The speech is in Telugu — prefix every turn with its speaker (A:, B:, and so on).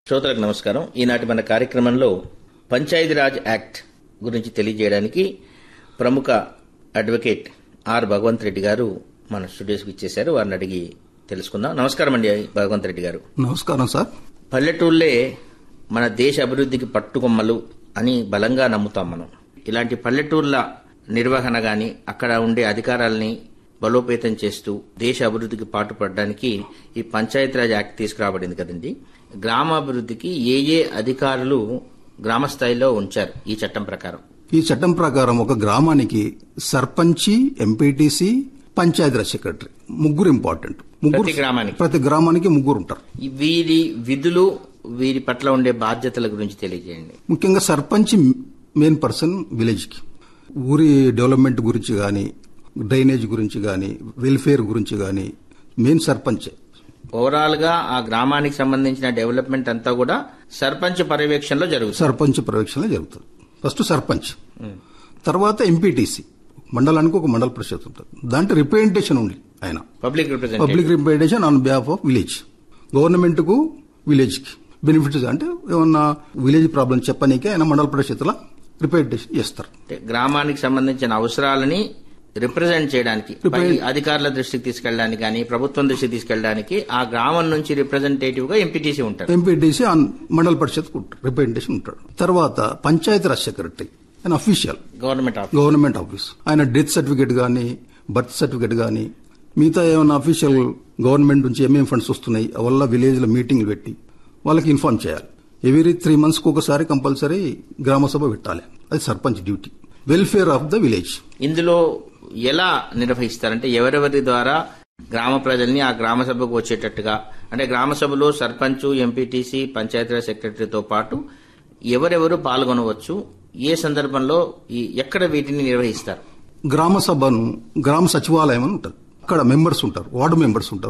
A: శ్రోతలకు నమస్కారం ఈనాటి మన కార్యక్రమంలో పంచాయతీరాజ్ యాక్ట్ గురించి తెలియజేయడానికి ప్రముఖ అడ్వకేట్ ఆర్ భగవంత్ రెడ్డి గారు మన స్టూడియోస్కి ఇచ్చేశారు వారిని అడిగి తెలుసుకుందాం నమస్కారం అండి భగవంత్ రెడ్డి గారు
B: నమస్కారం సార్
A: పల్లెటూళ్ళే మన దేశ అభివృద్ధికి పట్టుకొమ్మలు అని బలంగా నమ్ముతాం మనం ఇలాంటి పల్లెటూర్ల నిర్వహణ గాని అక్కడ ఉండే అధికారాలని బలోపేతం చేస్తూ దేశ అభివృద్ధికి పాటుపడడానికి ఈ పంచాయతీరాజ్ యాక్ట్ తీసుకురాబడింది కదండి గ్రామాభివృద్ధికి ఏ ఏ అధికారులు గ్రామ స్థాయిలో ఉంచారు ఈ చట్టం ప్రకారం
B: ఈ చట్టం ప్రకారం ఒక గ్రామానికి సర్పంచి ఎంపీటీసీ పంచాయతీరాజ్ సెక్రటరీ ముగ్గురు ఇంపార్టెంట్
A: ప్రతి గ్రామానికి?
B: ప్రతి గ్రామానికి ముగ్గురు ఉంటారు
A: ఈ వీరి విధులు వీరి పట్ల ఉండే బాధ్యతల గురించి తెలియజేయండి
B: ముఖ్యంగా సర్పంచ్ మెయిన్ పర్సన్ విలేజ్ కి ఊరి డెవలప్మెంట్ గురించి గాని డ్రైనేజ్ గురించి గాని వెల్ఫేర్ గురించి గాని మెయిన్ సర్పంచ్
A: ఓవరాల్ గా ఆ గ్రామానికి సంబంధించిన డెవలప్మెంట్ అంతా కూడా సర్పంచ్ పర్యవేక్షణలో జరుగుతుంది
B: సర్పంచ్ పర్యవేక్షణ జరుగుతుంది ఫస్ట్ సర్పంచ్ తర్వాత ఎంపీటీసీ మండలానికి ఒక మండల పరిషత్ ఉంటుంది దాంట్లో రిప్రజెంటేషన్ ఉంది ఆయన
A: public representative
B: public representation on behalf of village government కు విలేజ్ కి బెనిఫిట్స్ అంటే ఏమన్నా విలేజ్ ప్రాబ్లం చెప్పనీకి ఆయన మండల పరిషత్లో రిప్రజెంటేషన్ చేస్తారు
A: అంటే గ్రామానికి సంబంధించిన అవసరాలని రిప్రజెంట్ చేయడానికి పై అధికారుల దృష్టికి తీసుకెళ్ళడానికి కానీ ప్రభుత్వం దృష్టికి తీసుకెళ్ళడానికి ఆ గ్రామం నుంచి రిప్రజెంటేటివ్ గా ఎంపీటీసీ ఉంటారు
B: ఎంపీటీసీ ఆన్ మండల పరిషత్ రిప్రజెంటేషన్ ఉంటాడు తర్వాత పంచాయతీరాజ్ సెక్రటరీ ఆయన official
A: government office
B: government office ఆయన డెత్ సర్టిఫికేట్ కానీ బర్త్ సర్టిఫికేట్ కానీ మిగతా ఏమైనా అఫీషియల్ గవర్నమెంట్ నుంచి ఏమేమి ఫండ్స్ వస్తున్నాయి వల్ల విలేజ్ లో మీటింగ్లు పెట్టి వాళ్ళకి ఇన్ఫార్మ్ చేయాలి ఎవ్రీ త్రీ మంత్స్ కు ఒకసారి కంపల్సరీ గ్రామ సభ పెట్టాలి అది sarpanch duty welfare of the village
A: ఇందులో ఎలా నిర్వహిస్తారంటే ఎవరెవరి ద్వారా గ్రామ ప్రజల్ని ఆ గ్రామ సభకు వచ్చేటట్టుగా అంటే గ్రామ సభలో సర్పంచ్ ఎంపీటీసీ పంచాయతీరాజ్ సెక్రటరీతో పాటు ఎవరెవరు పాల్గొనవచ్చు ఏ సందర్భంలో ఈ ఎక్కడ వీటిని నిర్వహిస్తారు
B: గ్రామ సభను గ్రామ సచివాలయం అని ఉంటుంది అక్కడ మెంబర్స్ ఉంటారు వార్డు మెంబర్స్ ఉంటారు